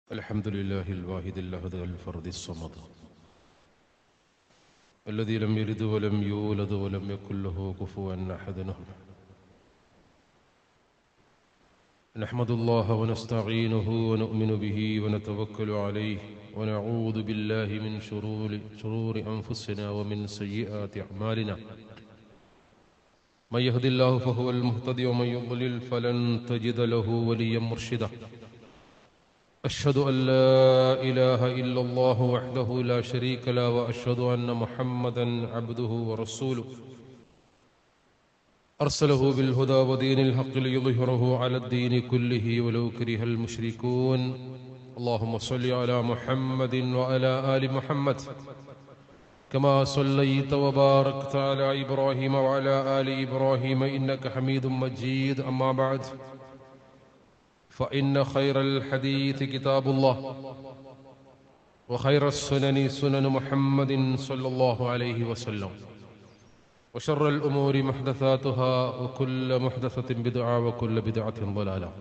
الحمد لله الواحد الأحد الفرد الصمد الذي لم يلد ولم يولد ولم يكن له كفوا أحد نحمد الله ونستعينه ونؤمن به ونتوكل عليه ونعوذ بالله من شرور شرور أنفسنا ومن سيئات أعمالنا من يهد الله فهو المهتدي ومن يضلل فلن تجد له وليا مرشدا أشهد أن لا إله إلا الله وحده لا شريك له وأشهد أن محمدا عبده ورسوله أرسله بالهدى ودين الحق ليظهره على الدين كله ولو كره المشركون اللهم صل على محمد وعلى آل محمد كما صليت وباركت على إبراهيم وعلى آل إبراهيم إنك حميد مجيد أما بعد فإن خير الحديث كتاب الله وخير السنن سنن محمد صلى الله عليه وسلم وشر الأمور محدثاتها وكل محدثة بدعة وكل بدعة ضلالة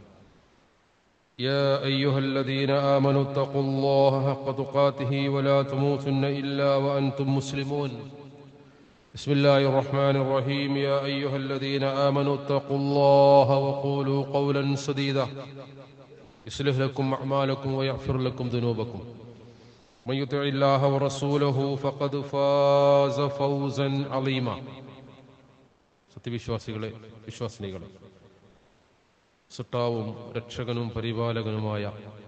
يا أيها الذين آمنوا اتقوا الله حق تقاته ولا تموتن إلا وأنتم مسلمون بسم الله الرحمن الرحيم يا أيها الذين آمنوا اتقوا الله وقولوا قولا سديدا يصلح لكم أعمالكم ويغفر لكم ذنوبكم من يطع الله ورسوله فقد فاز فوزا عظيما സത്യവിശ്വാസികളെ വിശ്വാസിനികളെ സുട്ടാവും രക്ഷകനും പരിപാലകനുമായ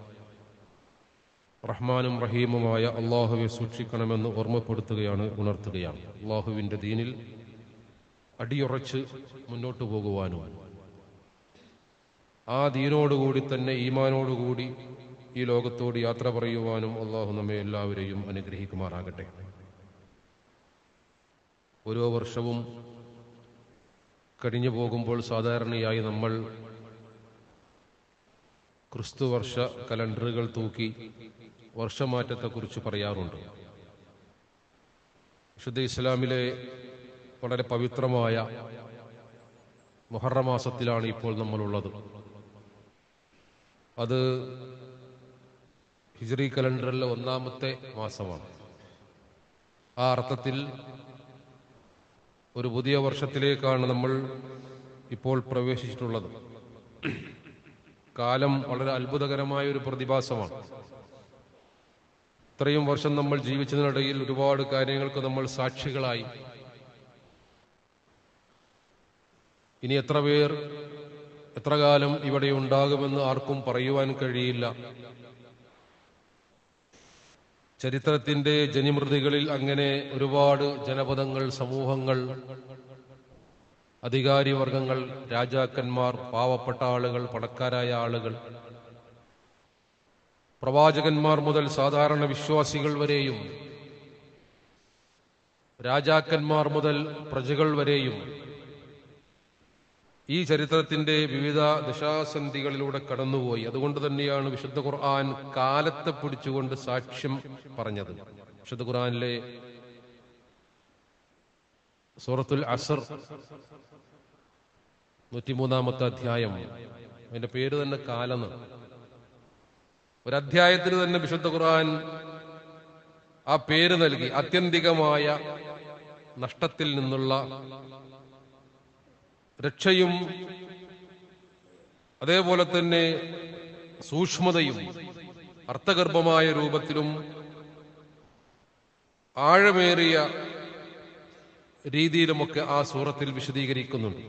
റഹ്മാനും റഹീമുമായ അള്ളാഹുവെ സൂക്ഷിക്കണമെന്ന് ഓർമ്മപ്പെടുത്തുകയാണ് ഉണർത്തുകയാണ് അള്ളാഹുവിൻ്റെ ദീനിൽ അടിയുറച്ച് മുന്നോട്ടു പോകുവാനും ആ ദീനോടുകൂടി തന്നെ ഈമാനോടുകൂടി ഈ ലോകത്തോട് യാത്ര പറയുവാനും അള്ളാഹു നമ്മെ എല്ലാവരെയും അനുഗ്രഹിക്കുമാറാകട്ടെ ഓരോ വർഷവും കഴിഞ്ഞു പോകുമ്പോൾ സാധാരണയായി നമ്മൾ ക്രിസ്തു വർഷ കലണ്ടറുകൾ തൂക്കി വർഷമാറ്റത്തെക്കുറിച്ച് പറയാറുണ്ട് വിശുദ്ധ ഇസ്ലാമിലെ വളരെ പവിത്രമായ മുഹറമാസത്തിലാണ് ഇപ്പോൾ നമ്മളുള്ളത് അത് ഹിജറി കലണ്ടറിലെ ഒന്നാമത്തെ മാസമാണ് ആ അർത്ഥത്തിൽ ഒരു പുതിയ വർഷത്തിലേക്കാണ് നമ്മൾ ഇപ്പോൾ പ്രവേശിച്ചിട്ടുള്ളത് കാലം വളരെ അത്ഭുതകരമായ ഒരു പ്രതിഭാസമാണ് ഇത്രയും വർഷം നമ്മൾ ജീവിച്ചതിനിടയിൽ ഒരുപാട് കാര്യങ്ങൾക്ക് നമ്മൾ സാക്ഷികളായി ഇനി എത്ര പേർ എത്ര കാലം ഇവിടെ ഉണ്ടാകുമെന്ന് ആർക്കും പറയുവാൻ കഴിയില്ല ചരിത്രത്തിന്റെ ജനിമൃതികളിൽ അങ്ങനെ ഒരുപാട് ജനപദങ്ങൾ സമൂഹങ്ങൾ അധികാരിവർഗങ്ങൾ രാജാക്കന്മാർ പാവപ്പെട്ട ആളുകൾ പണക്കാരായ ആളുകൾ പ്രവാചകന്മാർ മുതൽ സാധാരണ വിശ്വാസികൾ വരെയും രാജാക്കന്മാർ മുതൽ പ്രജകൾ വരെയും ഈ ചരിത്രത്തിന്റെ വിവിധ ദശാസന്ധികളിലൂടെ കടന്നുപോയി അതുകൊണ്ട് തന്നെയാണ് വിശുദ്ധ ഖുർആൻ കാലത്തെ പിടിച്ചുകൊണ്ട് സാക്ഷ്യം പറഞ്ഞത് വിശുദ്ധ ഖുർആനിലെ സൂറത്തുൽ അസർ നൂറ്റിമൂന്നാമത്തെ അധ്യായം അതിന്റെ പേര് തന്നെ കാലെന്ന് ഒരു അധ്യായത്തിന് തന്നെ വിശുദ്ധ ഖുർആൻ ആ പേര് നൽകി ആത്യന്തികമായ നഷ്ടത്തിൽ നിന്നുള്ള രക്ഷയും അതേപോലെ തന്നെ സൂക്ഷ്മതയും അർത്ഥഗർഭമായ രൂപത്തിലും ആഴമേറിയ രീതിയിലുമൊക്കെ ആ സൂറത്തിൽ വിശദീകരിക്കുന്നുണ്ട്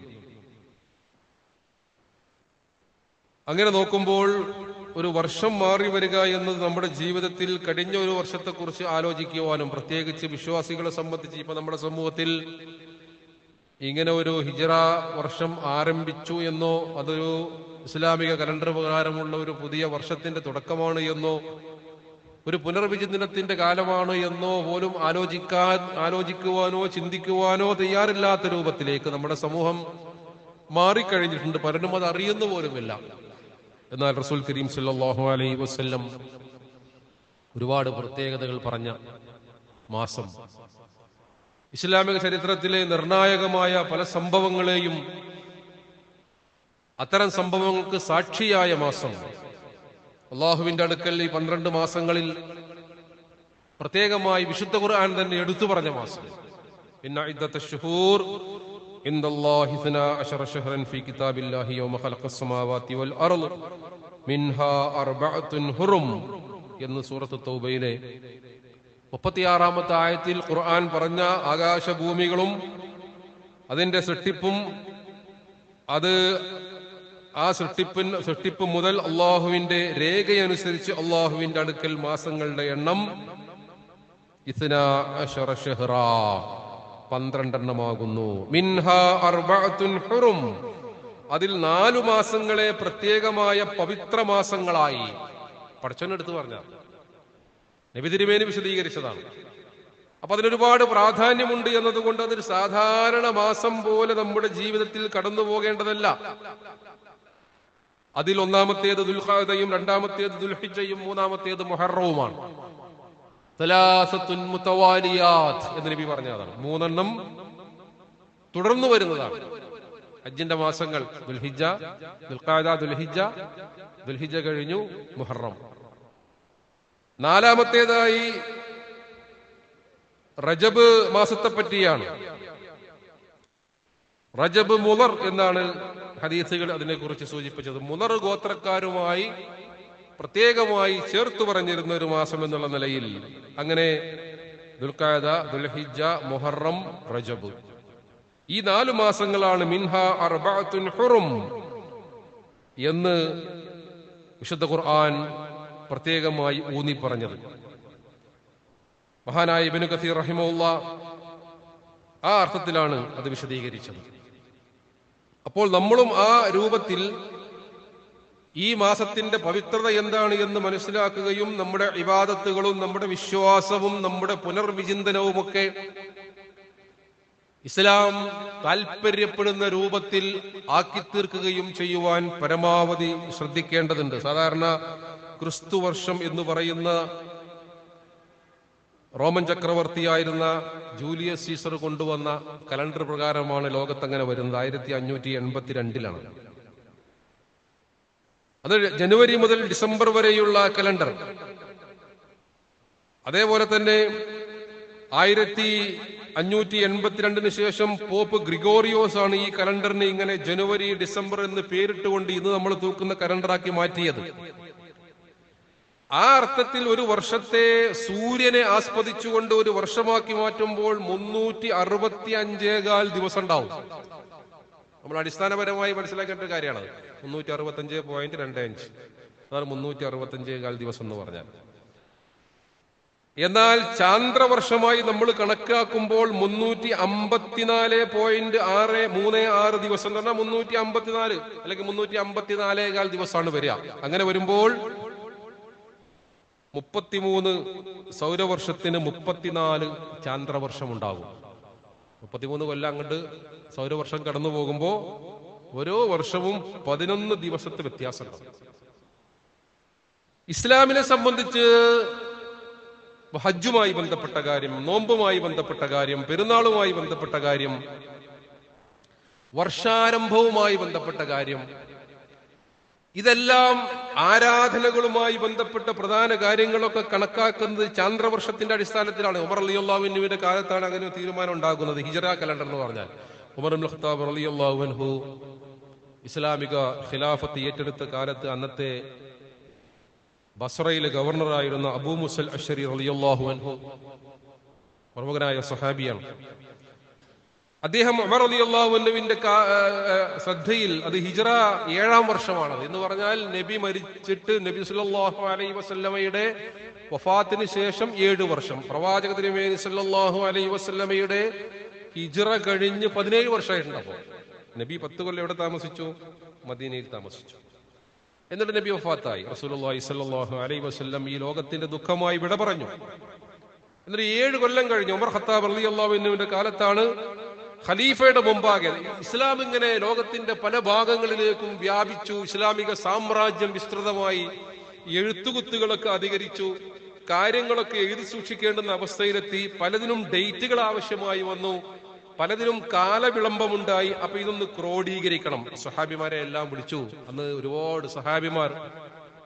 അങ്ങനെ നോക്കുമ്പോൾ ഒരു വർഷം മാറി വരിക എന്നത് നമ്മുടെ ജീവിതത്തിൽ കഴിഞ്ഞ ഒരു വർഷത്തെക്കുറിച്ച് ആലോചിക്കുവാനും പ്രത്യേകിച്ച് വിശ്വാസികളെ സംബന്ധിച്ച് ഇപ്പൊ നമ്മുടെ സമൂഹത്തിൽ ഇങ്ങനെ ഒരു ഹിജറ വർഷം ആരംഭിച്ചു എന്നോ അതൊരു ഇസ്ലാമിക കലണ്ടർ പ്രകാരമുള്ള ഒരു പുതിയ വർഷത്തിന്റെ തുടക്കമാണ് എന്നോ ഒരു പുനർവിചിന്തനത്തിന്റെ കാലമാണ് എന്നോ പോലും ആലോചിക്കാൻ ആലോചിക്കുവാനോ ചിന്തിക്കുവാനോ തയ്യാറില്ലാത്ത രൂപത്തിലേക്ക് നമ്മുടെ സമൂഹം മാറിക്കഴിഞ്ഞിട്ടുണ്ട് പലരും അത് അറിയുന്ന പോലുമില്ല എന്നാൽ റസൂൽ കരീം സല്ലാഹു അലൈ വസ്ല്ലം ഒരുപാട് പ്രത്യേകതകൾ പറഞ്ഞ മാസം ഇസ്ലാമിക ചരിത്രത്തിലെ നിർണായകമായ പല സംഭവങ്ങളെയും അത്തരം സംഭവങ്ങൾക്ക് സാക്ഷിയായ മാസം അള്ളാഹുവിന്റെ അടുക്കൽ ഈ പന്ത്രണ്ട് മാസങ്ങളിൽ പ്രത്യേകമായി വിശുദ്ധ ഖുർആൻ തന്നെ എടുത്തു പറഞ്ഞ മാസം ഇന്ന ഇദ്ദത്ത ശുഹൂർ ഇൻദല്ലാഹി ഇസ്നാ അശറ ശഹ്റൻ ഫീ കിതാബില്ലാഹി യൗമ ഖലഖസ് സമാവാതി വൽ അർള് മിൻഹാ അർബഅത്തുൻ ഹുറും എന്ന് സൂറത്ത് തൗബയിലെ മുപ്പത്തിയാറാമത്തെ ആയത്തിൽ ഖുർആൻ പറഞ്ഞ ആകാശഭൂമികളും അതിന്റെ സൃഷ്ടിപ്പും അത് ആ സൃഷ്ടിപ്പിൻ സൃഷ്ടിപ്പ് മുതൽ അള്ളാഹുവിന്റെ രേഖയനുസരിച്ച് അള്ളാഹുവിന്റെ അടുക്കൽ മാസങ്ങളുടെ എണ്ണം ഇസ്നാ അശറ ഷഹ്റ പന്ത്രണ്ടെണ്ണമാകുന്നു മിൻഹ അർബഅത്തുൻ ഹുറും അതിൽ നാലു മാസങ്ങളെ പ്രത്യേകമായ പവിത്ര മാസങ്ങളായി പഠിച്ചോനെടുത്ത് പറഞ്ഞ നബി തിരുമേനി വിശദീകരിച്ചതാണ് അപ്പൊ അതിനൊരുപാട് പ്രാധാന്യമുണ്ട് എന്നതുകൊണ്ട് അതൊരു സാധാരണ മാസം പോലെ നമ്മുടെ ജീവിതത്തിൽ കടന്നു പോകേണ്ടതല്ല അതിൽ ഒന്നാമത്തേത് ദുൽഖാദയും രണ്ടാമത്തേത് ദുൽഹിജയും മൂന്നാമത്തേത് മുഹറവുമാണ് തലാസത്തുൻ മുത്തവാലിയാത്ത് എന്ന് നബി പറഞ്ഞതാണ് മൂന്നെണ്ണം തുടർന്നു വരുന്നതാണ് ഹജ്ജിന്റെ മാസങ്ങൾ ദുൽഹിജ ദുൽഖാദ ദുൽഹിജ ദുൽഹിജ കഴിഞ്ഞു മുഹറം നാലാമത്തേതായി റജബ് മാസത്തെ പറ്റിയാണ് റജബ് മുലർ എന്നാണ് ഹദീസുകൾ അതിനെക്കുറിച്ച് സൂചിപ്പിച്ചത് മുലർ ഗോത്രക്കാരുമായി പ്രത്യേകമായി ചേർത്തു പറഞ്ഞിരുന്ന ഒരു മാസം എന്നുള്ള നിലയിൽ അങ്ങനെ ദുൽഖാദ ദുൽഹിജ മുഹറം റജബ് ഈ നാലു മാസങ്ങളാണ് മിൻഹ അർബഅത്തുൻ ഹുറും എന്ന് വിശുദ്ധ ഖുർആൻ പ്രത്യേകമായി ഊന്നി പറഞ്ഞത് മഹാനായ ഇബിനു കസീർ റഹിമുള്ള ആ അർത്ഥത്തിലാണ് അത് വിശദീകരിച്ചത് അപ്പോൾ നമ്മളും ആ രൂപത്തിൽ ഈ മാസത്തിന്റെ പവിത്രത എന്താണ് എന്ന് മനസ്സിലാക്കുകയും നമ്മുടെ ഇബാദത്തുകളും നമ്മുടെ വിശ്വാസവും നമ്മുടെ പുനർവിചിന്തനവുമൊക്കെ ഇസ്ലാം താല്പര്യപ്പെടുന്ന രൂപത്തിൽ ആക്കി തീർക്കുകയും ചെയ്യുവാൻ പരമാവധി ശ്രദ്ധിക്കേണ്ടതുണ്ട് സാധാരണ ക്രിസ്തു വർഷം എന്ന് പറയുന്ന റോമൻ ചക്രവർത്തിയായിരുന്ന ജൂലിയസ് സീസർ കൊണ്ടുവന്ന കലണ്ടർ പ്രകാരമാണ് ലോകത്തങ്ങനെ വരുന്നത് ആയിരത്തി അഞ്ഞൂറ്റി എൺപത്തിരണ്ടിലാണ് അത് ജനുവരി മുതൽ ഡിസംബർ വരെയുള്ള കലണ്ടർ അതേപോലെ തന്നെ ആയിരത്തി അഞ്ഞൂറ്റി എൺപത്തിരണ്ടിന് ശേഷം പോപ്പ് ഗ്രിഗോറിയോസ് ആണ് ഈ കലണ്ടറിന് ഇങ്ങനെ ജനുവരി ഡിസംബർ എന്ന് പേരിട്ടുകൊണ്ട് ഇന്ന് നമ്മൾ തൂക്കുന്ന കലണ്ടറാക്കി മാറ്റിയത് ആ അർത്ഥത്തിൽ ഒരു വർഷത്തെ സൂര്യനെ ആസ്പദിച്ചുകൊണ്ട് ഒരു വർഷമാക്കി മാറ്റുമ്പോൾ മുന്നൂറ്റി അറുപത്തി അഞ്ചേകാൽ ദിവസം ഉണ്ടാവും നമ്മൾ അടിസ്ഥാനപരമായി മനസ്സിലാക്കേണ്ട ഒരു കാര്യമാണ് മുന്നൂറ്റി അറുപത്തി അഞ്ച് പോയിന്റ് രണ്ട് അഞ്ച് അതാണ് മുന്നൂറ്റി അറുപത്തി അഞ്ചേകാൽ ദിവസം എന്ന് പറഞ്ഞാൽ എന്നാൽ ചാന്ദ്രവർഷമായി നമ്മൾ കണക്കാക്കുമ്പോൾ മുന്നൂറ്റി അമ്പത്തിനാല് പോയിന്റ് ആറ് മൂന്ന് ആറ് ദിവസം എന്ന് പറഞ്ഞാൽ മുന്നൂറ്റി അമ്പത്തിനാല് അല്ലെങ്കിൽ മുന്നൂറ്റി അമ്പത്തിനാലേകാൽ ദിവസമാണ് വരിക അങ്ങനെ വരുമ്പോൾ മുപ്പത്തിമൂന്ന് സൗരവർഷത്തിന് മുപ്പത്തിനാല് ചാന്ദ്രവർഷം ഉണ്ടാകും മുപ്പത്തിമൂന്ന് കൊല്ലം അങ്ങോട്ട് സൗരവർഷം കടന്നു പോകുമ്പോ ഓരോ വർഷവും പതിനൊന്ന് ദിവസത്തെ വ്യത്യാസമുണ്ടാവും ഇസ്ലാമിനെ സംബന്ധിച്ച് ഹജ്ജുമായി ബന്ധപ്പെട്ട കാര്യം നോമ്പുമായി ബന്ധപ്പെട്ട കാര്യം പെരുന്നാളുമായി ബന്ധപ്പെട്ട കാര്യം വർഷാരംഭവുമായി ബന്ധപ്പെട്ട കാര്യം ഇതെല്ലാം ആരാധനകളുമായി ബന്ധപ്പെട്ട പ്രധാന കാര്യങ്ങളൊക്കെ കണക്കാക്കുന്നത് ചാന്ദ്രവർഷത്തിന്റെ അടിസ്ഥാനത്തിലാണ് ഉമർ അലി അള്ളാഹുവിന്റെ കാലത്താണ് അങ്ങനെ ഒരു തീരുമാനം ഉണ്ടാകുന്നത് ഹിജറ കലണ്ടർ എന്ന് പറഞ്ഞാൽ ഉമർ അബ്ദുൽ ഖത്താബ് അലി അള്ളാഹുൻഹു ഇസ്ലാമിക ഖിലാഫത്ത് ഏറ്റെടുത്ത കാലത്ത് അന്നത്തെ ബസ്രയിലെ ഗവർണറായിരുന്ന അബൂ മുസൽ അഷരി റളിയല്ലാഹു അൻഹു പ്രമുഖനായ സഹാബിയാണ് അദ്ദേഹം ഉമർ റളിയല്ലാഹു അൻഹുവിന്റെ കാ- ആ, ആ, ശ്രദ്ധയിൽ അത് ഹിജറ ഏഴാം വർഷമാണത് എന്ന് പറഞ്ഞാൽ നബി മരിച്ചിട്ട് നബി സല്ലല്ലാഹു അലൈഹി വസല്ലമയുടെ വഫാത്തിന് ശേഷം ഏഴ് വർഷം പ്രവാചക തിരുമേനി സല്ലല്ലാഹു അലൈഹി വസല്ലമയുടെ ഹിജറ കഴിഞ്ഞ് പതിനേഴ് വർഷമായിട്ടുണ്ട് അപ്പോൾ നബി പത്ത് കൊല്ലം എവിടെ താമസിച്ചു മദീനയിൽ താമസിച്ചു എന്നിട്ട് നബി വഫാത്തായി റസൂലുള്ളാഹി സ്വല്ലല്ലാഹു അലൈഹി വസല്ലം ഈ ലോകത്തിന്റെ ദുഃഖമായി വിട പറഞ്ഞു എന്നിട്ട് ഏഴ് കൊല്ലം കഴിഞ്ഞു ഉമർ ഖത്താബ് റളിയല്ലാഹുവിന്റെ കാലത്താണ് ഖലീഫയുടെ മുമ്പാകെ ഇസ്ലാം ഇങ്ങനെ ലോകത്തിന്റെ പല ഭാഗങ്ങളിലേക്കും വ്യാപിച്ചു ഇസ്ലാമിക സാമ്രാജ്യം വിസ്തൃതമായി എഴുത്തുകുത്തുകളൊക്കെ അധികരിച്ചു കാര്യങ്ങളൊക്കെ എഴുതി സൂക്ഷിക്കേണ്ടുന്ന അവസ്ഥയിലെത്തി പലതിനും ഡേറ്റുകൾ ആവശ്യമായി വന്നു പലതിനും കാലവിളംബമുണ്ടായി അപ്പൊ ഇതൊന്ന് ക്രോഡീകരിക്കണം സഹാബിമാരെ എല്ലാം വിളിച്ചു അന്ന് ഒരുപാട് സഹാബിമാർ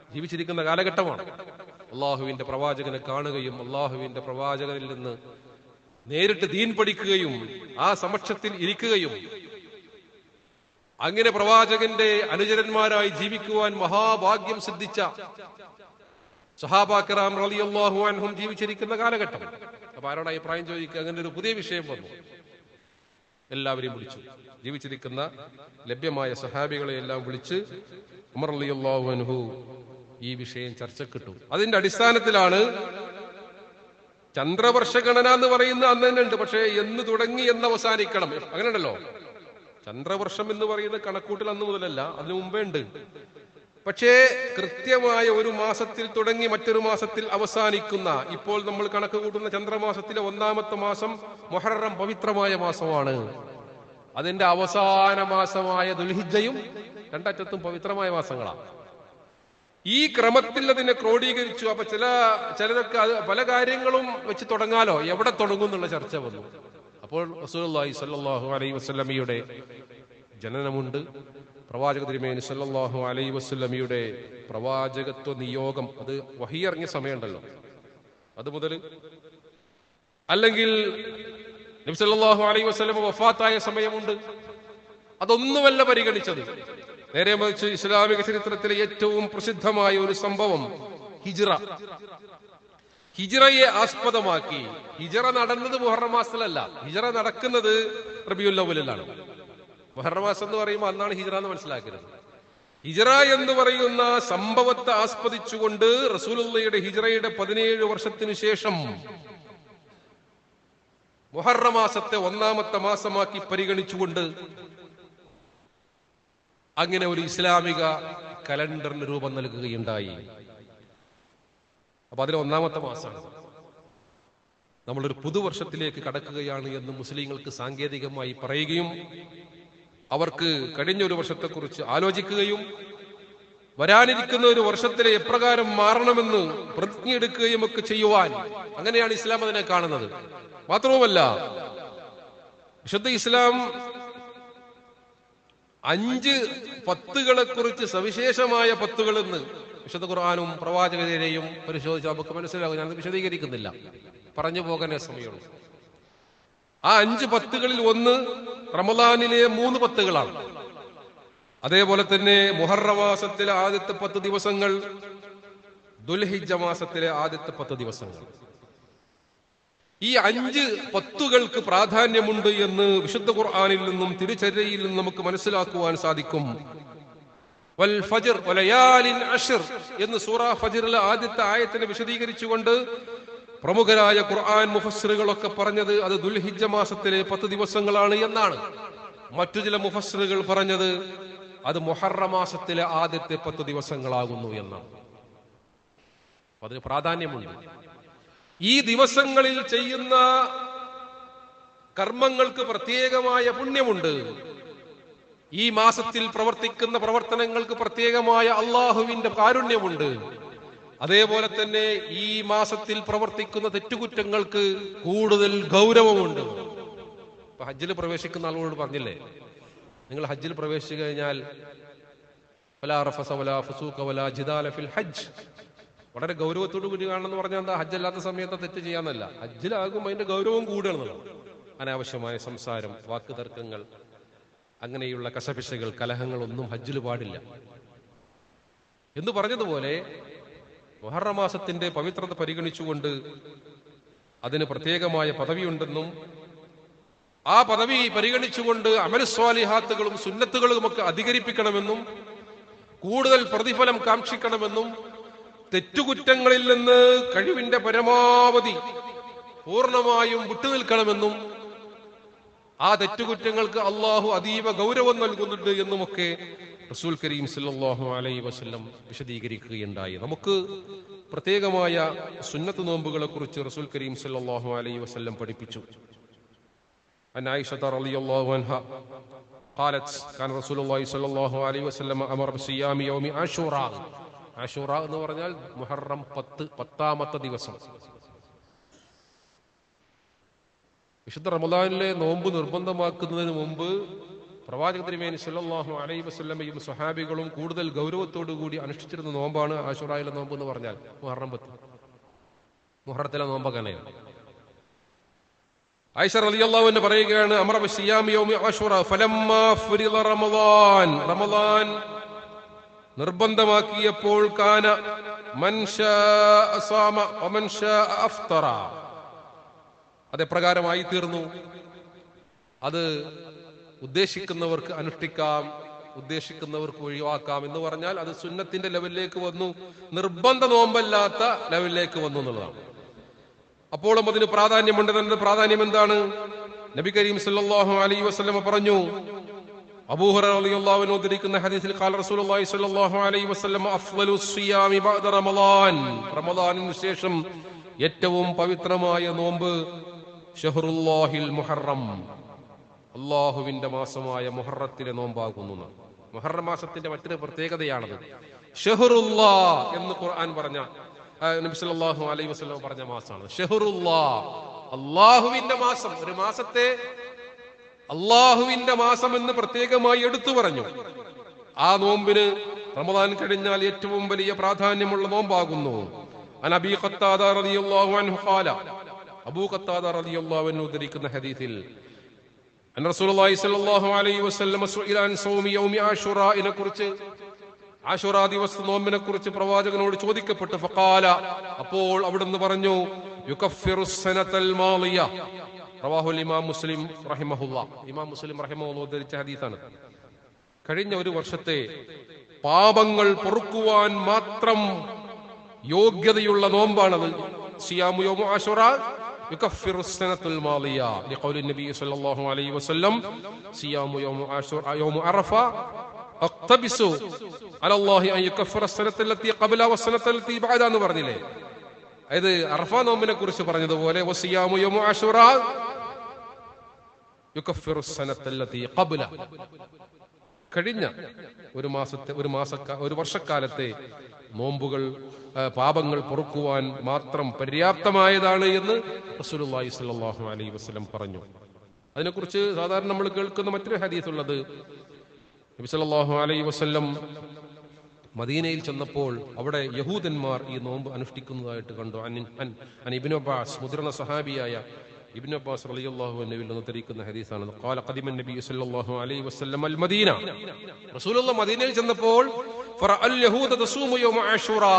ജീവിച്ചിരിക്കുന്ന കാലഘട്ടമാണ് അള്ളാഹുവിന്റെ പ്രവാചകനെ കാണുകയും അള്ളാഹുവിന്റെ പ്രവാചകനിൽ നിന്ന് നേരിട്ട് ദീൻ പഠിക്കുകയും ആ സമക്ഷത്തിൽ ഇരിക്കുകയും അങ്ങനെ പ്രവാചകന്റെ അനുചരന്മാരായി ജീവിക്കുവാൻ മഹാഭാഗ്യം സിദ്ധിച്ച സഹാബാക്കറാം റളിയല്ലാഹു അൻഹും ജീവിച്ചിരിക്കുന്ന കാലഘട്ടം അപ്പൊ ആരോട് അഭിപ്രായം ചോദിക്കുക അങ്ങനെ ഒരു പുതിയ വിഷയം വന്നു എല്ലാവരെയും വിളിച്ചു ജീവിച്ചിരിക്കുന്ന ലഭ്യമായ സഹാബികളെ എല്ലാം വിളിച്ച് ഉമർ റളിയല്ലാഹു അൻഹു ഈ വിഷയം ചർച്ചക്കിട്ടു അതിന്റെ അടിസ്ഥാനത്തിലാണ് ചന്ദ്രവർഷ ഗണന എന്ന് പറയുന്ന അന്ന് തന്നെ ഉണ്ട് പക്ഷേ എന്ന് തുടങ്ങി എന്ന് അവസാനിക്കണം അങ്ങനെയുണ്ടല്ലോ ചന്ദ്രവർഷം എന്ന് പറയുന്ന കണക്കൂട്ടൽ അന്ന് മുതലല്ല അതിനു മുമ്പേ ഉണ്ട് പക്ഷേ കൃത്യമായ ഒരു മാസത്തിൽ തുടങ്ങി മറ്റൊരു മാസത്തിൽ അവസാനിക്കുന്ന ഇപ്പോൾ നമ്മൾ കണക്ക് കൂട്ടുന്ന ചന്ദ്രമാസത്തിലെ ഒന്നാമത്തെ മാസം മൊഹറം പവിത്രമായ മാസമാണ് അതിന്റെ അവസാന മാസമായ ദുൽഹിജയും രണ്ടറ്റത്തും പവിത്രമായ മാസങ്ങളാണ് ഈ ക്രമത്തിൽ അതിനെ ക്രോഡീകരിച്ചു അപ്പൊ ചില ചിലരൊക്കെ അത് പല കാര്യങ്ങളും വെച്ച് തുടങ്ങാലോ എവിടെ തുടങ്ങും എന്നുള്ള ചർച്ച വന്നു അപ്പോൾ റസൂലുള്ളാഹി സ്വല്ലല്ലാഹു അലൈഹി വസല്ലമയുടെ ജനനമുണ്ട് പ്രവാചക തിരുമേനി സല്ലല്ലാഹു അലൈഹി വസല്ലമയുടെ പ്രവാചകത്വ നിയോഗം അത് വഹിയിറങ്ങിയ സമയമുണ്ടല്ലോ അത് മുതൽ അല്ലെങ്കിൽ നബി സല്ലല്ലാഹു അലൈഹി വസല്ലമ വഫാത്തായ സമയമുണ്ട് അതൊന്നുമല്ല പരിഗണിച്ചത് നേരെ മറിച്ച് ഇസ്ലാമിക ചരിത്രത്തിലെ ഏറ്റവും പ്രസിദ്ധമായ ഒരു സംഭവം ഹിജ്റ ഹിജ്റയെ ആസ്പദമാക്കി ഹിജ്റ നടന്നത് മുഹറം മാസത്തിലല്ല ഹിജ്റ നടക്കുന്നത് റബിയുൽ അവലിലാണ് മുഹറം മാസം എന്ന് പറയുമ്പോൾ അന്നാണ് ഹിജ്റ എന്ന് മനസ്സിലാക്കരുത് ഹിജ്റ എന്ന് പറയുന്ന സംഭവത്തെ ആസ്പദിച്ചുകൊണ്ട് റസൂലുള്ളയുടെ ഹിജ്റയുടെ പതിനേഴ് വർഷത്തിനു ശേഷം മുഹറ മാസത്തെ ഒന്നാമത്തെ മാസമാക്കി പരിഗണിച്ചുകൊണ്ട് അങ്ങനെ ഒരു ഇസ്ലാമിക കലണ്ടറിന് രൂപം നൽകുകയുണ്ടായി അപ്പൊ അതിലെ ഒന്നാമത്തെ മാസമാണ് നമ്മളൊരു പുതുവർഷത്തിലേക്ക് കടക്കുകയാണ് എന്ന് മുസ്ലിങ്ങൾക്ക് സാങ്കേതികമായി പറയുകയും അവർക്ക് കഴിഞ്ഞ ഒരു വർഷത്തെക്കുറിച്ച് ആലോചിക്കുകയും വരാനിരിക്കുന്ന ഒരു വർഷത്തിലെ എപ്രകാരം മാറണമെന്ന് പ്രതിജ്ഞയെടുക്കുകയും ഒക്കെ ചെയ്യുവാൻ അങ്ങനെയാണ് ഇസ്ലാം അതിനെ കാണുന്നത് മാത്രവുമല്ല വിശുദ്ധ ഇസ്ലാം അഞ്ച് പത്തുകളെ കുറിച്ച് സവിശേഷമായ പത്തുകളെന്ന് വിശുദ്ധ ഖുർആാനും പ്രവാചകരെയും പരിശോധിച്ച് നമുക്ക് മനസ്സിലാകും ഞാൻ വിശദീകരിക്കുന്നില്ല പറഞ്ഞു പോകാനേ സമയമുള്ളൂ ആ അഞ്ച് പത്തുകളിൽ ഒന്ന് റമദാനിലെ മൂന്ന് പത്തുകളാണ് അതേപോലെ തന്നെ മുഹറ മാസത്തിലെ ആദ്യത്തെ പത്ത് ദിവസങ്ങൾ ദുൽഹിജ മാസത്തിലെ ആദ്യത്തെ പത്ത് ദിവസങ്ങൾ ഈ അഞ്ച് പത്തുകൾക്ക് പ്രാധാന്യമുണ്ട് എന്ന് വിശുദ്ധ ഖുർആാനിൽ നിന്നും തിരുചര്യയിൽ നിന്നും നമുക്ക് മനസ്സിലാക്കുവാൻ സാധിക്കും വൽ ഫജ്ർ വലയാലിൻ അഷ്ർ എന്ന് സൂറ ഫജ്റിലെ ആദ്യത്തെ ആയത്തിനെ വിശദീകരിച്ചുകൊണ്ട് പ്രമുഖരായ ഖുർആൻ മുഫസ്സിറുകളൊക്കെ പറഞ്ഞത് അത് ദുൽഹിജ്ജ മാസത്തിലെ പത്ത് ദിവസങ്ങളാണ് എന്നാണ് മറ്റു ചില മുഫസ്സിറുകൾ പറഞ്ഞത് അത് മൊഹറ മാസത്തിലെ ആദ്യത്തെ പത്ത് ദിവസങ്ങളാകുന്നു എന്നാണ് അപ്പൊ അതിന് പ്രാധാന്യമുണ്ട് ഈ ദിവസങ്ങളിൽ ചെയ്യുന്ന കർമ്മങ്ങൾക്ക് പ്രത്യേകമായ പുണ്യമുണ്ട് ഈ മാസത്തിൽ പ്രവർത്തിക്കുന്ന പ്രവർത്തനങ്ങൾക്ക് പ്രത്യേകമായ അള്ളാഹുവിന്റെ കാരുണ്യമുണ്ട് അതേപോലെ തന്നെ ഈ മാസത്തിൽ പ്രവർത്തിക്കുന്ന തെറ്റുകുറ്റങ്ങൾക്ക് കൂടുതൽ ഗൗരവമുണ്ട് ഇപ്പൊ ഹജ്ജിൽ പ്രവേശിക്കുന്ന ആളുകളോട് പറഞ്ഞില്ലേ നിങ്ങൾ ഹജ്ജിൽ പ്രവേശിച്ചു കഴിഞ്ഞാൽ വലാ റഫസ വലാ ഫുസൂഖ വലാ ജിദാല ഫിൽ ഹജ്ജ് വളരെ ഗൗരവത്തോടു കൂടി കാണണമെന്ന് പറഞ്ഞാൽ എന്താ ഹജ്ജ് അല്ലാത്ത സമയത്ത് തെറ്റ് ചെയ്യാന്നല്ല ഹജ്ജിലാകും അതിന്റെ ഗൗരവം കൂടുകയാണെന്നുള്ളത് അനാവശ്യമായ സംസാരം വാക്ക് തർക്കങ്ങൾ അങ്ങനെയുള്ള കശപിശകൾ കലഹങ്ങൾ ഒന്നും ഹജ്ജിൽ പാടില്ല എന്ന് പറഞ്ഞതുപോലെ മൊഹറ മാസത്തിന്റെ പവിത്രത പരിഗണിച്ചുകൊണ്ട് അതിന് പ്രത്യേകമായ പദവിയുണ്ടെന്നും ആ പദവി പരിഗണിച്ചുകൊണ്ട് അമലസ്വാലിഹാത്തുകളും സുന്നത്തുകളും ഒക്കെ അധികരിപ്പിക്കണമെന്നും കൂടുതൽ പ്രതിഫലം കാക്ഷിക്കണമെന്നും തെറ്റുകുറ്റങ്ങളിൽ നിന്ന് കഴിവിന്റെ പരമാവധി പൂർണ്ണമായും വിട്ടുനിൽക്കണമെന്നും ആ തെറ്റുകുറ്റങ്ങൾക്ക് അള്ളാഹു അതീവ ഗൗരവം നൽകുന്നുണ്ട് എന്നുമൊക്കെ റസൂൽ കരീം സല്ലല്ലാഹു അലൈഹി വസല്ലം വിശദീകരിക്കുകയുണ്ടായി നമുക്ക് പ്രത്യേകമായ സുന്നത്ത് നോമ്പുകളെ കുറിച്ച് റസൂൽ കരീം സല്ലല്ലാഹു അലൈഹി വസല്ലം പഠിപ്പിച്ചു عن عائشة رضي الله عنها قالت كان رسول الله صلى الله عليه وسلم أمر بصيام يوم عاشوراء ആഷൂറ എന്ന് പറഞ്ഞാൽ മുഹറം പത്ത് പത്താമത്തെ ദിവസം വിശുദ്ധ റമദാനിലെ നോമ്പ് നിർബന്ധമാക്കുന്നതിന് മുമ്പ് പ്രവാചക തിരുമേനി സല്ലല്ലാഹു അലൈഹി വസല്ലമയും സ്വഹാബികളും കൂടുതൽ ഗൗരവത്തോടു കൂടി അനുഷ്ഠിച്ചിരുന്ന നോമ്പാണ് ആശുറായിലെ നോമ്പ് എന്ന് പറഞ്ഞാൽ മുഹറം പത്ത് മുഹറത്തിലെ നോമ്പ് അങ്ങനെയാണ് ആയിഷ റളിയല്ലാഹു അൻഹ പറയുകയാണ് അമറ ബിസിയാമി യൗമി ആശുറ ഫലമ്മാ ഫുരിദ റമളാൻ റമളാൻ നിർബന്ധമാക്കിയപ്പോൾ കാന മൻ ശാഅ സാമ വമൻ ശാഅ അഫ്തറ അതെപ്രകാരമായി തീർന്നു അത് ഉദ്ദേശിക്കുന്നവർക്ക് അനുഷ്ഠിക്കാം ഉദ്ദേശിക്കുന്നവർക്ക് ഒഴിവാക്കാം എന്ന് പറഞ്ഞാൽ അത് സുന്നത്തിന്റെ ലെവലിലേക്ക് വന്നു നിർബന്ധ നോമ്പല്ലാത്ത ലെവലിലേക്ക് വന്നു എന്നുള്ളതാണ് അപ്പോഴും അതിന് പ്രാധാന്യമുണ്ട് അതിന്റെ പ്രാധാന്യം എന്താണ് നബി കരീം സല്ലല്ലാഹു അലൈഹി വസല്ലമ പറഞ്ഞു അബൂഹുറ റളിയല്ലാഹു അൻഹു ഉദ്ധരിക്കുന്ന ഹദീസിൽ ഖാല റസൂലുള്ളാഹി സ്വല്ലല്ലാഹു അലൈഹി വസല്ലം അഫ്ളലു സിയാമി ബഅദ റമളാൻ റമളാനിന് ശേഷം ഏറ്റവും പവിത്രമായ നോമ്പ് ഷഹറുല്ലാഹിൽ മുഹറം അള്ളാഹുവിന്റെ മാസമായ മുഹറത്തിലെ നോമ്പാകുന്നു എന്ന്. മുഹറം മാസത്തിന്റെ മറ്റൊരു പ്രത്യേകതയാണത് ഷെഹറുല്ലാ എന്ന് ഖുർആൻ പറഞ്ഞ ആ, നബി സല്ലല്ലാഹു അലൈഹി വസല്ലം പറഞ്ഞ മാസമാണ് ഷെഹറുല്ലാ അള്ളാഹുവിന്റെ മാസം ഒരു മാസത്തെ അള്ളാഹുവിന്റെ മാസം എന്ന് പ്രത്യേകമായി എടുത്തു പറഞ്ഞു ആ നോമ്പിന് റമദാൻ കഴിഞ്ഞാൽ ഏറ്റവും വലിയ പ്രാധാന്യമുള്ള നോമ്പാകുന്നു അൻ അബീ ഖത്താദ റളിയല്ലാഹു അൻഹു ഖാല അബൂ ഖത്താദ റളിയല്ലാഹു അൻഹു ഉദ്ധരിക്കുന്ന ഹദീസിൽ അൻ റസൂലുള്ളാഹി സ്വല്ലല്ലാഹു അലൈഹി വസല്ലം സുഇല അൻ സൗമി യൗമി ആശുറാഇനെ കുറിച്ച് ആശുറാ ദിവസ നോമ്പിനെ കുറിച്ച് പ്രവാചകനോട് ചോദിക്കപ്പെട്ടു ഫഖാല അപ്പോൾ അവിടുന്ന് പറഞ്ഞു യുകഫിറു സനതൽ മാളിയ റവാഹുൽ ഇമാം മുസ്ലിം റഹിമഹുല്ല ഇമാം മുസ്ലിം റഹിമഹുല്ല ഉദ്ധരിച്ച ഹദീസാണ് കഴിഞ്ഞ ഒരു വർഷത്തെ പാപങ്ങൾ പൊറുക്കുവാൻ മാത്രം യോഗ്യതയുള്ള നോമ്പാണത് സിയാമു യൗമു ആശുറ യുകഫിറു സനത്തുൽ മാളിയ ലിഖൗലി നബി സല്ലല്ലാഹു അലൈഹി വസല്ലം സിയാമു യൗമു ആശുറ യൗമു അറഫ അഖ്തബിസു അലല്ലാഹി അൻ യുകഫിറ സനത്ത അല്ലത്തി ഖബല വസ്സനത്ത അല്ലത്തി ബഅദ എന്ന് പറഞ്ഞില്ലേ അതായത് അറഫ നോമ്പിനെ കുറിച്ച് പറഞ്ഞതുപോലെ വസിയാമു യൗമു ആശുറ യുകഫിറു സനത്ത അല്ലത്തി ഖബല കഴിഞ്ഞ ഒരു മാസത്തെ ഒരു മാസക്ക ഒരു വർഷക്കാലത്തെ നോമ്പുകൾ ആ, പാപങ്ങൾ പൊറുക്കുവാൻ മാത്രം പര്യാപ്തമായതാണ് എന്ന് റസൂലുള്ളാഹി സ്വല്ലല്ലാഹു അലൈഹി വസല്ലം പറഞ്ഞു അതിനെക്കുറിച്ച് സാധാരണ നമ്മൾ കേൾക്കുന്ന മറ്റൊരു ഹദീസ് ഉള്ളത് നബി സല്ലല്ലാഹു അലൈഹി വസല്ലം മദീനയിൽ ചെന്നപ്പോൾ അവിടെ യഹൂദന്മാർ ഈ നോമ്പ് അനുഷ്ഠിക്കുന്നതായിട്ട് കണ്ടു അൻ- അൻ- അൻ ഇബ്നു അബ്ബാസ് മുതിർന്ന സഹാബിയായ ഇബ്നു അബ്ബാസ് റളിയല്ലാഹു അൻഹുവിൽ നിന്ന് ഉദ്ധരിക്കുന്ന ഹദീസാണ് ഖാല ഖദിമ നബി സല്ലല്ലാഹു അലൈഹി വസല്ലം അൽ മദീന റസൂലുള്ള മദീനയിൽ ചെന്നപ്പോൾ ഫറഅൽ യഹൂദ തസൂമു യൗമ ആശുറാ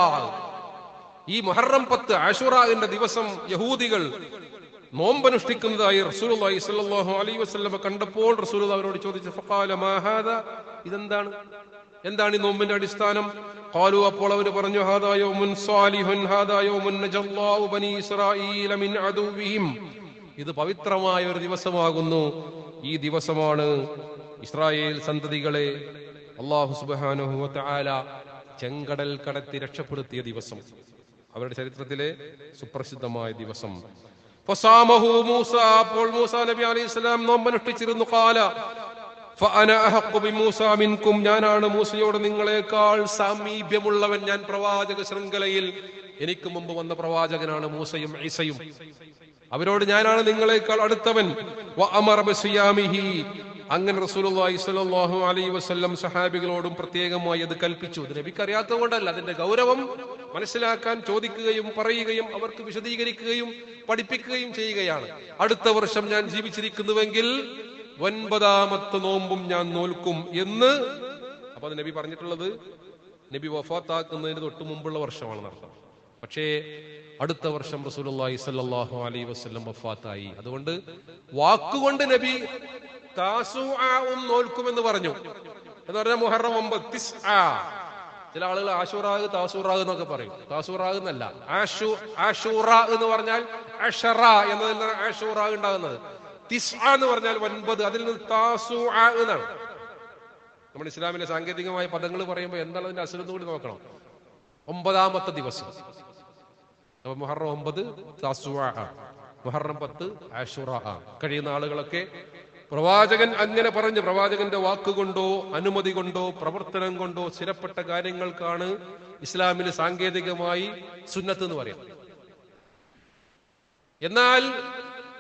ഈ മുഹറം പത്ത് ആശുറാവിന്റെ ദിവസം യഹൂദികൾ നോമ്പനുഷ്ഠിക്കുന്നതായി റസൂലുള്ളാഹി സ്വല്ലല്ലാഹു അലൈഹി വസല്ലം കണ്ടപ്പോൾ റസൂൽ അവരോട് ചോദിച്ചു ഫഖാല മാ ഹാദാ ഇതെന്താണ് എന്താണ് ഈ നോമ്പിന്റെ അടിസ്ഥാനം ഖാലു അപ്പോൾ അവർ പറഞ്ഞു ഹാദാ യൗമുൻ സാലിഹുൻ ഹാദാ യൗമുൻ നജല്ലാഹു ബനി ഇസ്രായീല മിൻ അദുവിഹിം ഇത് പവിത്രമായ ഒരു ദിവസമാകുന്നു ഈ ദിവസമാണ് ഇസ്രായേൽ സന്തതികളെ അള്ളാഹു സുബ്ഹാനഹു വ തആല ചെങ്കടൽ കടത്തി രക്ഷപ്പെടുത്തിയ ദിവസം അവരുടെ ചരിത്രത്തിലെ സുപ്രസിദ്ധമായ ദിവസം ഫസാമഹു മൂസ അപ്പോൾ മൂസ നബി അലൈഹി സ്വലാം നോമ്പനുഷ്ഠിച്ചിരുന്നു കാല ഫഅന അഹഖു ബിമൂസ മിൻകും ഞാനാണ് മൂസയോട് നിങ്ങളെക്കാൾ സാമീപ്യമുള്ളവൻ ഞാൻ പ്രവാചക ശൃംഖലയിൽ എനിക്ക് മുമ്പ് വന്ന പ്രവാചകനാണ് മൂസയും ഈസയും അവരോട് ഞാനാണ് നിങ്ങളെക്കാൾ അടുത്തവൻ വ അമറ ബിസിയാമിഹി അങ്ങനെ റസൂലുള്ളാഹി സ്വല്ലല്ലാഹു അലൈഹി വസല്ലം സഹാബികളോടും പ്രത്യേകമായി അത് കൽപ്പിച്ചു ഇത് നബിക്ക് അറിയാത്തത് കൊണ്ടല്ല അതിന്റെ ഗൗരവം മനസ്സിലാക്കാൻ ചോദിക്കുകയും പറയുകയും അവർക്ക് വിശദീകരിക്കുകയും പഠിപ്പിക്കുകയും ചെയ്യുകയാണ് അടുത്ത വർഷം ഞാൻ ജീവിച്ചിരിക്കുന്നുവെങ്കിൽ ഒൻപതാമത്തെ നോമ്പും ഞാൻ നോൽക്കും എന്ന് അപ്പൊ അത് നബി പറഞ്ഞിട്ടുള്ളത് നബി വഫാത്താക്കുന്നതിന് തൊട്ട് മുമ്പുള്ള വർഷമാണ് അർത്ഥം പക്ഷേ അടുത്ത വർഷം റസൂലുള്ളാഹി സ്വല്ലല്ലാഹു അലൈഹി വസല്ലം വഫാത്തായി അതുകൊണ്ട് വാക്കുകൊണ്ട് നബി താസുആഉം നോൽക്കുമെന്ന് പറഞ്ഞു എന്ന് പറഞ്ഞാൽ മുഹറം ഒമ്പത് തിസ്ആ ചില ആളുകൾ ആഷൂറാഗ് താസൂറാഗ് എന്നൊക്കെ പറയും താസൂറാഗ് എന്നല്ല ആഷു ആഷൂറ എന്ന് പറഞ്ഞാൽ അഷറ എന്നതിൽ നിന്ന് ആഷൂറാഗ് ഉണ്ടാകുന്നത് തിസ് എന്ന് പറഞ്ഞാൽ ഒൻപത് അതിൽ നിന്ന് താസു എന്നാണ് നമ്മൾ ഇസ്ലാമിലെ സാങ്കേതികമായ പദങ്ങൾ പറയുമ്പോൾ എന്താണ് അതിന്റെ അസുരം കൂടി നോക്കണം ഒമ്പതാമത്തെ ദിവസം അപ്പൊ മുഹറം ഒമ്പത് താസു മുഹറം പത്ത് ആഷുറ കഴിയുന്ന ആളുകളൊക്കെ പ്രവാചകൻ അങ്ങനെ പറഞ്ഞു പ്രവാചകന്റെ വാക്കുകൊണ്ടോ അനുമതി കൊണ്ടോ പ്രവർത്തനം കൊണ്ടോ സ്ഥിരപ്പെട്ട കാര്യങ്ങൾക്കാണ് ഇസ്ലാമിൽ സാങ്കേതികമായി സുന്നത്ത് എന്ന് പറയാം എന്നാൽ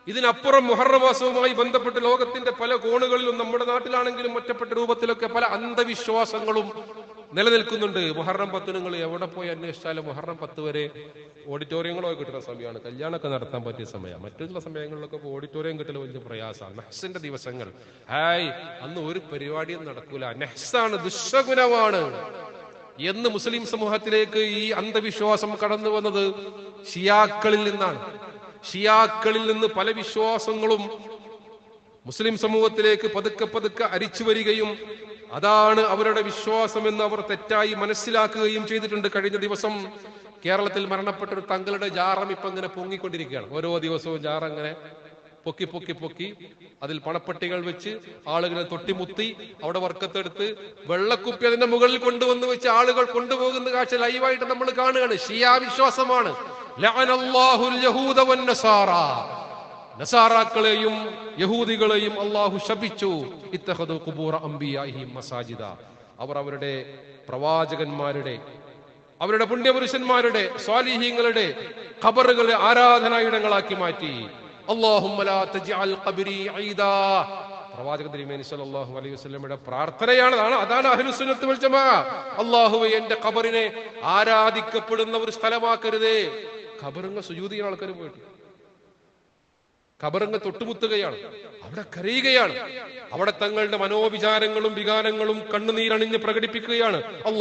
ഇതിനപ്പുറം മുഹറം മാസവുമായി ബന്ധപ്പെട്ട് ലോകത്തിന്റെ പല കോണുകളിലും നമ്മുടെ നാട്ടിലാണെങ്കിലും ഒറ്റപ്പെട്ട രൂപത്തിലൊക്കെ പല അന്ധവിശ്വാസങ്ങളും നിലനിൽക്കുന്നുണ്ട് മുഹറം പത്ത് നിങ്ങൾ എവിടെ പോയി അന്വേഷിച്ചാലും മുഹറം പത്ത് വരെ ഓഡിറ്റോറിയങ്ങളൊക്കെ കിട്ടുന്ന സമയമാണ് കല്യാണമൊക്കെ നടത്താൻ പറ്റിയ സമയമാണ് മറ്റുള്ള സമയങ്ങളിലൊക്കെ ഇപ്പോൾ ഓഡിറ്റോറിയം കിട്ടൽ വലിയ പ്രയാസമാണ് നെഹ്സിന്റെ ദിവസങ്ങൾ ഹായ് അന്ന് ഒരു പരിപാടിയും നടക്കൂല നെഹ്സാണ് ദുശഗുണമാണ് എന്ന് മുസ്ലിം സമൂഹത്തിലേക്ക് ഈ അന്ധവിശ്വാസം കടന്നു വന്നത് ഷിയാക്കളിൽ നിന്നാണ് ഷിയാക്കളിൽ നിന്ന് പല വിശ്വാസങ്ങളും മുസ്ലിം സമൂഹത്തിലേക്ക് പതുക്കെ പതുക്കെ അരിച്ചു വരികയും അതാണ് അവരുടെ വിശ്വാസമെന്ന് അവർ തെറ്റായി മനസ്സിലാക്കുകയും ചെയ്തിട്ടുണ്ട് കഴിഞ്ഞ ദിവസം കേരളത്തിൽ മരണപ്പെട്ട ഒരു തങ്ങളുടെ ജാറം ഇപ്പൊ ഇങ്ങനെ പൊങ്ങിക്കൊണ്ടിരിക്കുകയാണ് ഓരോ ദിവസവും ജാറ അങ്ങനെ പൊക്കി പൊക്കി പൊക്കി അതിൽ പണപ്പെട്ടികൾ വെച്ച് ആളുകളെ തൊട്ടിമുത്തി അവിടെ വർക്കത്തെടുത്ത് വെള്ളക്കുപ്പി അതിന്റെ മുകളിൽ കൊണ്ടുവന്ന് വെച്ച് ആളുകൾ കൊണ്ടുപോകുന്ന കാഴ്ച ലൈവായിട്ട് നമ്മൾ കാണുകയാണ് ഷിയാ വിശ്വാസമാണ് ലഅനല്ലാഹുൽ യഹൂദ വന്നസാറ നസാറാക്കളെയും യഹൂദികളെയും അള്ളാഹു ശപിച്ചു ഇത്തഹദു ഖുബൂറ അംബിയാഹിം മസാജിദ അവർ അവരുടെ പ്രവാചകന്മാരുടെ അവരുടെ പുണ്യപുരുഷന്മാരുടെ സ്വാലിഹീങ്ങളുടെ ഖബറുകളെ ആരാധനായിടങ്ങളാക്കി മാറ്റി അല്ലാഹുമ്മ ലാ തജ്അൽ ഖബ്രി ഈദാ പ്രവാചക തിരുമേനി സല്ലല്ലാഹു അലൈഹി വസല്ലമയുടെ പ്രാർത്ഥനയാണ് അതാണ് അതാണ് അഹ്ലുസുന്നത്ത് വൽ ജമാ അല്ലാഹുവേ എന്റെ ഖബറിനെ ആരാധിക്കപ്പെടുന്ന ഒരു സ്ഥലമാക്കരുതേ ഖബറുങ്ങ സുജൂദ് ചെയ്യുന്ന ആൾക്കാർ പോയിട്ട് ഖബറങ്ങ് തൊട്ടുമുത്തുകയാണ് അവിടെ കരയുകയാണ് അവിടെ തങ്ങളുടെ മനോവിചാരങ്ങളും വികാരങ്ങളും കണ്ണുനീരണിഞ്ഞ് പ്രകടിപ്പിക്കുകയാണ്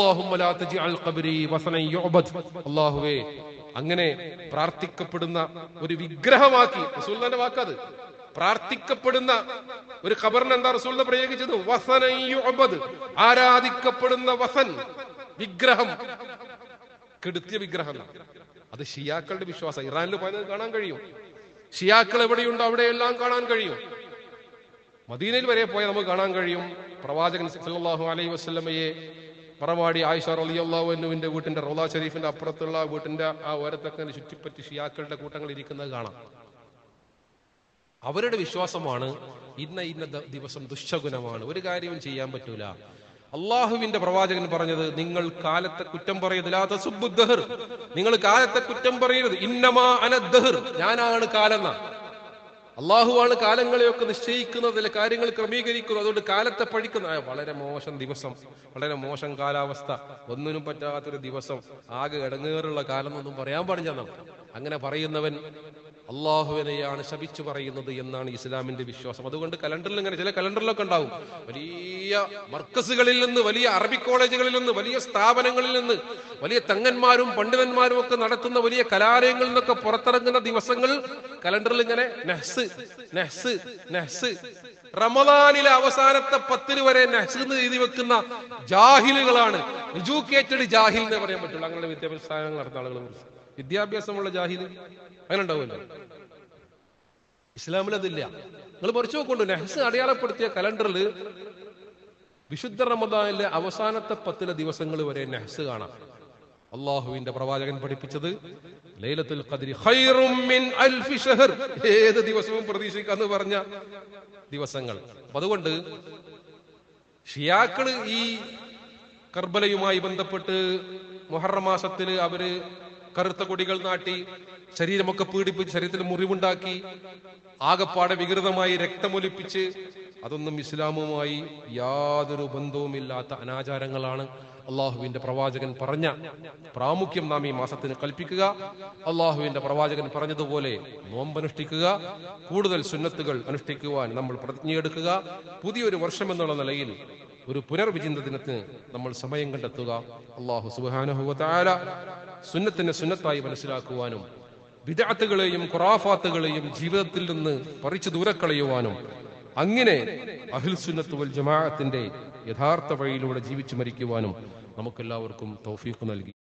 അള്ളാഹുവേ അങ്ങനെ പ്രാർത്ഥിക്കപ്പെടുന്ന ഒരു വിഗ്രഹമാക്കി റസൂലിന്റെ വാക്കത് പ്രാർത്ഥിക്കപ്പെടുന്ന ഒരു ഖബറിന് എന്താ റസൂലിനെ പ്രയോഗിച്ചത് വസനൻ യുഅബദ്. ആരാധിക്കപ്പെടുന്ന വസൻ വിഗ്രഹം കെടുത്തിയ വിഗ്രഹം അത് ഷിയാക്കളുടെ വിശ്വാസം ഇറാനിൽ പോയത് കാണാൻ കഴിയും ഷിയാക്കൾ എവിടെയുണ്ടോ അവിടെയെല്ലാം കാണാൻ കഴിയും മദീനയിൽ വരെ പോയാൽ നമുക്ക് കാണാൻ കഴിയും പ്രവാചകൻ സല്ലല്ലാഹു അലൈഹി വസല്ലമയെ പറവാടി ആയിഷ റളിയല്ലാഹു അൻഹുവിന്റെ വീട്ടിന്റെ റൗള ഷരീഫിന്റെ അപ്പുറത്തുള്ള വീട്ടിന്റെ ആ ഓരത്തൊക്കെ ഇങ്ങനെ ചുറ്റിപ്പറ്റി ഷിയാക്കളുടെ കൂട്ടങ്ങൾ ഇരിക്കുന്നത് കാണാം അവരുടെ വിശ്വാസമാണ് ഇന്ന ഇന്ന ദ- ദിവസം ദുശകുനമാണ് ഒരു കാര്യവും ചെയ്യാൻ പറ്റൂല അള്ളാഹുവിന്റെ പ്രവാചകൻ പറഞ്ഞത് നിങ്ങൾ കാലത്തെ കുറ്റം പറയരുത് ലാ തസുബ്ബു ദഹർ. നിങ്ങൾ കാലത്തെ കുറ്റം പറയരുത് ഇന്നമാ അനദ്ദഹർ ഞാനാണ് കാലെന്ന അള്ളാഹുവാണ് കാലങ്ങളെയൊക്കെ നിശ്ചയിക്കുന്നത് ചില കാര്യങ്ങൾ ക്രമീകരിക്കുന്നത് അതുകൊണ്ട് കാലത്തെ പഠിക്കുന്ന ആ, വളരെ മോശം ദിവസം വളരെ മോശം കാലാവസ്ഥ ഒന്നിനും പറ്റാത്തൊരു ദിവസം ആകെ ഇടങ്ങേറുള്ള കാലം എന്നൊന്നും പറയാൻ പാടില്ല നാം അങ്ങനെ പറയുന്നവൻ അള്ളാഹുവിനെയാണ് ശപിച്ചു പറയുന്നത് എന്നാണ് ഇസ്ലാമിന്റെ വിശ്വാസം അതുകൊണ്ട് കലണ്ടറിൽ ഇങ്ങനെ ചില കലണ്ടറിലൊക്കെ ഉണ്ടാവും വലിയ മർക്കസുകളിൽ നിന്ന് വലിയ അറബി കോളേജുകളിൽ നിന്ന് വലിയ സ്ഥാപനങ്ങളിൽ നിന്ന് വലിയ തങ്ങന്മാരും പണ്ഡിതന്മാരും ഒക്കെ നടത്തുന്ന വലിയ കലാലയങ്ങളിൽ നിന്നൊക്കെ പുറത്തിറങ്ങുന്ന ദിവസങ്ങൾ കലണ്ടറിൽ ഇങ്ങനെ നെഹ്സ് നെഹ്സ് നെഹ്സ് റമദാനിലെ അവസാനത്തെ പത്തിന് വരെ നെഹ്സ് എന്ന് എഴുതി വെക്കുന്ന ജാഹിലുകളാണ് എഡ്യൂക്കേറ്റഡ് ജാഹിൽ എന്ന് പറയാൻ പറ്റുള്ളൂ അങ്ങനെ വിദ്യാഭ്യാസ സ്ഥാപനങ്ങൾ നടത്തുന്ന ആളുകൾ വിദ്യാഭ്യാസമുള്ള ജാഹിൽ അങ്ങനെ ഉണ്ടാവുമല്ലോ ഇസ്ലാമിൽ അതില്ല നിങ്ങൾ മറിച്ചു നോക്കൊണ്ട് നെഹ്സ് അടയാളപ്പെടുത്തിയ കലണ്ടറിൽ വിശുദ്ധ റമദാനിലെ അവസാനത്തെ പത്തിലെ ദിവസങ്ങൾ വരെ നെഹ്സ് കാണാം അള്ളാഹുവിന്റെ പ്രവാചകൻ പഠിപ്പിച്ചത് ലൈലത്തുൽ ഖദ്രി ഖൈറും മിൻ അൽഫി ഷഹർ ഏത് ദിവസവും പ്രതീക്ഷിക്കാന്ന് പറഞ്ഞ ദിവസങ്ങൾ അപ്പൊ അതുകൊണ്ട് ഷിയാക്കള് ഈ കർബലയുമായി ബന്ധപ്പെട്ട് മുഹറം മാസത്തില് അവര് കറുത്ത കൊടികൾ നാട്ടി ശരീരമൊക്കെ പീഡിപ്പിച്ച് ശരീരത്തിൽ മുറിവുണ്ടാക്കി ആകപ്പാടെ വികൃതമായി രക്തമൊലിപ്പിച്ച് അതൊന്നും ഇസ്ലാമുമായി യാതൊരു ബന്ധവുമില്ലാത്ത അനാചാരങ്ങളാണ് അള്ളാഹുവിന്റെ പ്രവാചകൻ പറഞ്ഞ പ്രാമുഖ്യം നാം ഈ മാസത്തിന് കൽപ്പിക്കുക അള്ളാഹുവിന്റെ പ്രവാചകൻ പറഞ്ഞതുപോലെ നോമ്പനുഷ്ഠിക്കുക കൂടുതൽ സുന്നത്തുകൾ അനുഷ്ഠിക്കുവാൻ നമ്മൾ പ്രതിജ്ഞയെടുക്കുക പുതിയൊരു വർഷം എന്നുള്ള നിലയിൽ ഒരു പുനർവിചിന്തനത്തിന് നമ്മൾ സമയം കണ്ടെത്തുക അള്ളാഹു സുബാനുഭവത്തായ സുന്നത്തിനെ സുന്നത്തായി മനസ്സിലാക്കുവാനും വിദാത്തുകളെയും ഖുറാഫാത്തുകളെയും ജീവിതത്തിൽ നിന്ന് പറിച്ചു ദൂരക്കളയുവാനും അങ്ങനെ അഹിൽ സുന്നത്ത് വൽ ജമാഅത്തിന്റെ യഥാർത്ഥ വഴിയിലൂടെ ജീവിച്ചു മരിക്കുവാനും നമുക്കെല്ലാവർക്കും തൗഫീഖ് നൽകി